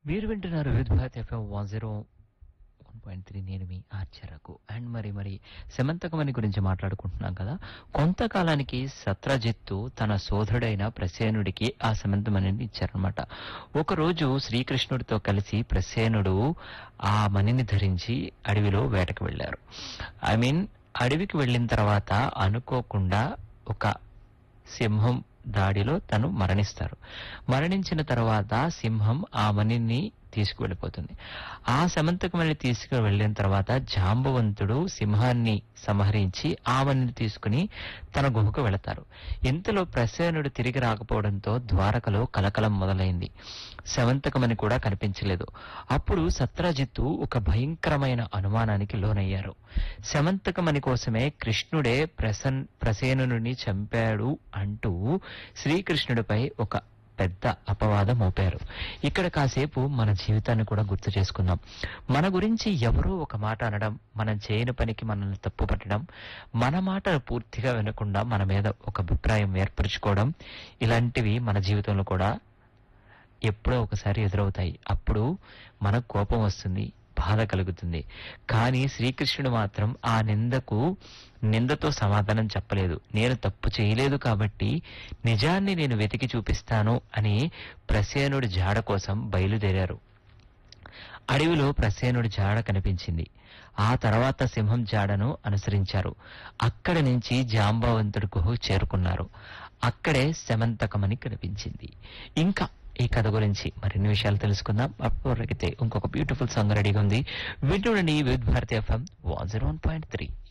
మీరు వింటున్నారు Vividh Bharat FM one zero one point three నేను మీ ఆర్చరకు అండ్ మరి మరి సెమంతకమణి గురించి మాట్లాడుకుంటున్నాం కదా కొంతకాలానికి సత్రజిత్తు తన సోదరుడైన ప్రసేనుడికి ఆ సెమంతమణిని ఇచ్చారనమాట ఒకరోజు శ్రీకృష్ణుడితో కలిసి ప్రసేనుడు ఆ మణిని ధరించి అడవిలో వేటకు వెళ్లారు ఐ మీన్ అడవికి వెళ్ళిన తర్వాత అనుకోకుండా ఒక సింహం దాడిలో తను మరణిస్తారు మరణించిన తర్వాత సింహం ఆ మణిని తీసుకువెళ్ళిపోతుంది ఆ సమంతకమణి తీసుకు వెళ్ళిన తర్వాత జాంబవంతుడు సింహాన్ని సంహరించి ఆ మణిని తీసుకుని తన గుహకు వెళతారు ఇంతలో ప్రసేనుడు తిరిగి రాకపోవడంతో ద్వారకలో కలకలం మొదలైంది శవంతకమని కూడా కనిపించలేదు అప్పుడు సత్రజిత్తు ఒక భయంకరమైన అనుమానానికి లోనయ్యారు శమంతకమణి కోసమే కృష్ణుడే ప్రసన్ ప్రసేనుని చంపాడు అంటూ శ్రీకృష్ణుడిపై ఒక పెద్ద అపవాదం మోపారు ఇక్కడ కాసేపు మన జీవితాన్ని కూడా గుర్తు చేసుకుందాం మన గురించి ఎవరో ఒక మాట అనడం మనం చేయని పనికి మనల్ని తప్పు పట్టడం మన మాట పూర్తిగా వినకుండా మన మీద ఒక అభిప్రాయం ఏర్పరచుకోవడం ఇలాంటివి మన జీవితంలో కూడా ఎప్పుడో ఒకసారి ఎదురవుతాయి అప్పుడు మనకు కోపం వస్తుంది బాధ కలుగుతుంది కానీ శ్రీకృష్ణుడు మాత్రం ఆ నిందకు నిందతో సమాధానం చెప్పలేదు నేను తప్పు చేయలేదు కాబట్టి నిజాన్ని నేను వెతికి చూపిస్తాను అని ప్రసేనుడి జాడ కోసం బయలుదేరారు అడవిలో ప్రసేనుడి జాడ కనిపించింది ఆ తర్వాత సింహం జాడను అనుసరించారు అక్కడి నుంచి జాంబవంతుడి గుహ చేరుకున్నారు అక్కడే శమంతకమని కనిపించింది ఇంకా ఈ కథ గురించి మరిన్ని విషయాలు తెలుసుకుందాం అప్పటికైతే ఇంకొక బ్యూటిఫుల్ సాంగ్ రెడీగా ఉంది వింటుండండి with Bharati FM one zero one point three